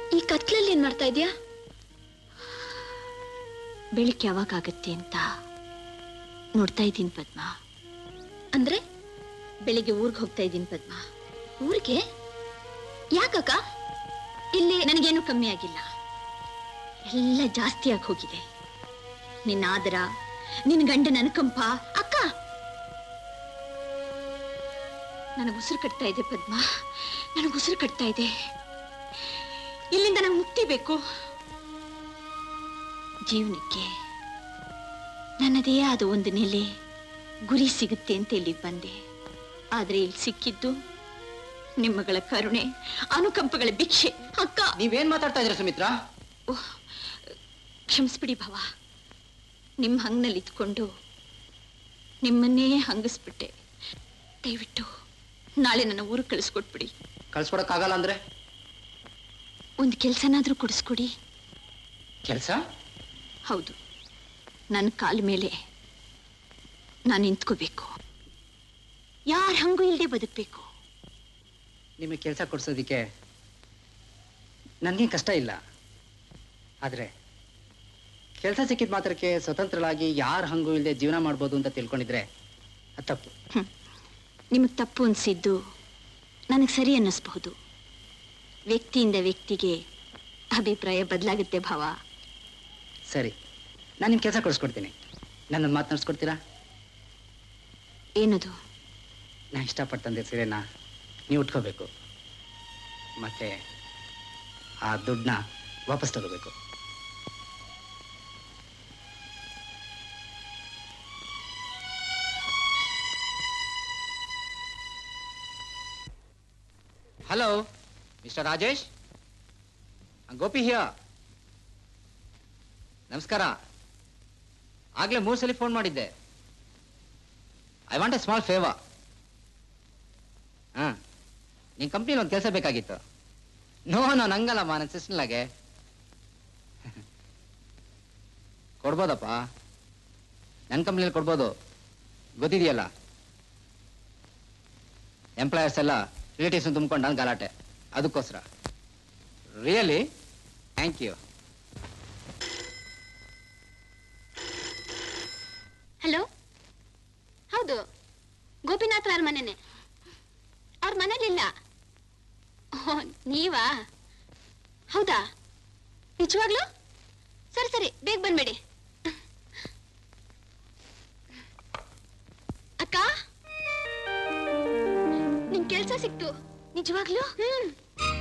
ಈ ಕತ್ಲಲ್ಲಿ ಏನ್ ಮಾಡ್ತಾ ಇದೀಯಾ ಬೆಳಿಗ್ಗೆ ಯಾವಾಗತ್ತೆ ಅಂತ ನೋಡ್ತಾ ಇದ್ದೀನಿ ಪದ್ಮ ಅಂದ್ರೆ ಬೆಳಿಗ್ಗೆ ಊರ್ಗ್ ಹೋಗ್ತಾ ಇದ್ದೀನಿ ಪದ್ಮ ಊರಿಗೆ ಯಾಕಕ್ಕ ಇಲ್ಲಿ ನನಗೇನು ಕಮ್ಮಿ ಆಗಿಲ್ಲ ಎಲ್ಲ ಜಾಸ್ತಿ ಆಗಿ ಹೋಗಿದೆ ನಿನ್ನ ಆದರ ನಿನ್ನ ಗಂಡನ ಅನುಕಂಪ ಅಕ್ಕ ನನಗೆ ಉಸಿರು ಕಟ್ತಾ ಇದೆ ಪದ್ಮ ನನಗೆ ಉಸಿರು ಕಟ್ತಾ ಇದೆ ಇಲ್ಲಿಂದ ನಂಗೆ ಮುಕ್ತಿ ಬೇಕು ಜೀವನಕ್ಕೆ ನನ್ನದೇ ಆದ ಒಂದು ನೆಲೆ ಗುರಿ ಸಿಗುತ್ತೆ ಅಂತ ಇಲ್ಲಿಗೆ ಬಂದೆ ಆದ್ರೆ ಇಲ್ಲಿ ಸಿಕ್ಕಿದ್ದು ನಿಮ್ಮಗಳ ಕರುಣೆ ಅನುಕಂಪಗಳ ಭಿಕ್ಷೆ ಅಕ್ಕ ನೀವೇನ್ ಮಾತಾಡ್ತಾ ಇದ್ದೀರಾ ಸುಮಿತ್ರಾ ಓಹ್ ಕ್ಷಮಿಸ್ಬಿಡಿ ಭವ ನಿಮ್ಮ ಹಂಗ್ನಲ್ಲಿ ಇದ್ಕೊಂಡು ನಿಮ್ಮನ್ನೇ ಹಂಗಿಸ್ಬಿಟ್ಟೆ ದಯವಿಟ್ಟು ನಾಳೆ ನನ್ನ ಊರಿಗೆ ಕಳಿಸ್ಕೊಟ್ಬಿಡಿ ಕಳ್ಸ್ಕೊಡಕ್ಕಾಗಲ್ಲ ಅಂದ್ರೆ ಒಂದು ಕೆಲಸನಾದ್ರೂ ಕೊಡಿಸ್ಕೊಡಿ ಕೆಲಸ ಹೌದು ನನ್ನ ಕಾಲ ಮೇಲೆ ನಾನು ನಿಂತ್ಕೋಬೇಕು ಯಾರ ಹಂಗೂ ಇಲ್ಲದೆ ಬದುಕಬೇಕು ನಿಮಗೆ ಕೆಲಸ ಕೊಡ್ಸೋದಿಕ್ಕೆ ನನಗೆ ಕಷ್ಟ ಇಲ್ಲ ಆದರೆ ಕೆಲಸ ಸಿಕ್ಕಿದ ಮಾತ್ರಕ್ಕೆ ಸ್ವತಂತ್ರವಾಗಿ ಯಾರ ಹಂಗೂ ಇಲ್ಲದೆ ಜೀವನ ಮಾಡ್ಬೋದು ಅಂತ ತಿಳ್ಕೊಂಡಿದ್ರೆ ಅದು ತಪ್ಪು ನಿಮಗೆ ತಪ್ಪು ಅನಿಸಿದ್ದು ನನಗೆ ಸರಿ ಅನ್ನಿಸ್ಬಹುದು ವ್ಯಕ್ತಿಯಿಂದ ವ್ಯಕ್ತಿಗೆ ಅಭಿಪ್ರಾಯ ಬದಲಾಗುತ್ತೆ ಭಾವ ಸರಿ ನಾನು ನಿಮ್ಮ ಕೆಲಸ ಕೊಡಿಸ್ಕೊಡ್ತೀನಿ ನನ್ನನ್ನು ಮಾತನಾಡಿಸ್ಕೊಡ್ತೀರಾ ಏನದು ನಾ ಇಷ್ಟಪಟ್ಟಂತೆ ಸೀರೆನ ನೀವು ಉಟ್ಕೋಬೇಕು ಮತ್ತೆ ಆ ದುಡ್ಡನ್ನ ವಾಪಸ್ ತಗೋಬೇಕು hello mister Rajesh Gopi here ನಮಸ್ಕಾರ ಆಗ್ಲೇ ಮೂರು ಸಲ ಫೋನ್ ಮಾಡಿದ್ದೆ I want a small favour ಹಾಂ ನಿನ್ನ ಕಂಪ್ನಿಲಿ ಒಂದು ಕೆಲಸ ಬೇಕಾಗಿತ್ತು ನೋ ನೋ ನಂಗಲ್ಲಮ್ಮ ನನ್ನ ಸಿಸ್ಟರ್ಲಾಗೆ ಕೊಡ್ಬೋದಪ್ಪ ನನ್ನ ಕಂಪ್ನಿಲಿ ಕೊಡ್ಬೋದು ಗೊತ್ತಿದೆಯಲ್ಲ ಎಂಪ್ಲಾಯರ್ಸ್ ಎಲ್ಲ ರಿಲೇಟಿವ್ಸ್ ತುಂಬ್ಕೊಂಡು ನಾನು ಗಲಾಟೆ ಅದಕ್ಕೋಸ್ಕರ ರಿಯಲಿ ಥ್ಯಾಂಕ್ ಯು ಹಲೋ ಹೌದು ಗೋಪಿನಾಥ್ ಅವ್ರ ಮನೆನೆ ಅವ್ರ ಮನೇಲಿಲ್ಲ ಓ ನೀವಾ ಹೌದಾ ನಿಜವಾಗ್ಲು ಸರಿ ಸರಿ ಬೇಗ ಬಂದ್ಬೇಡಿ ಅಕ್ಕ ನಿಮ್ ಕೆಲ್ಸ ಸಿಕ್ತು ನಿಜವಾಗ್ಲು ಹ್ಮ್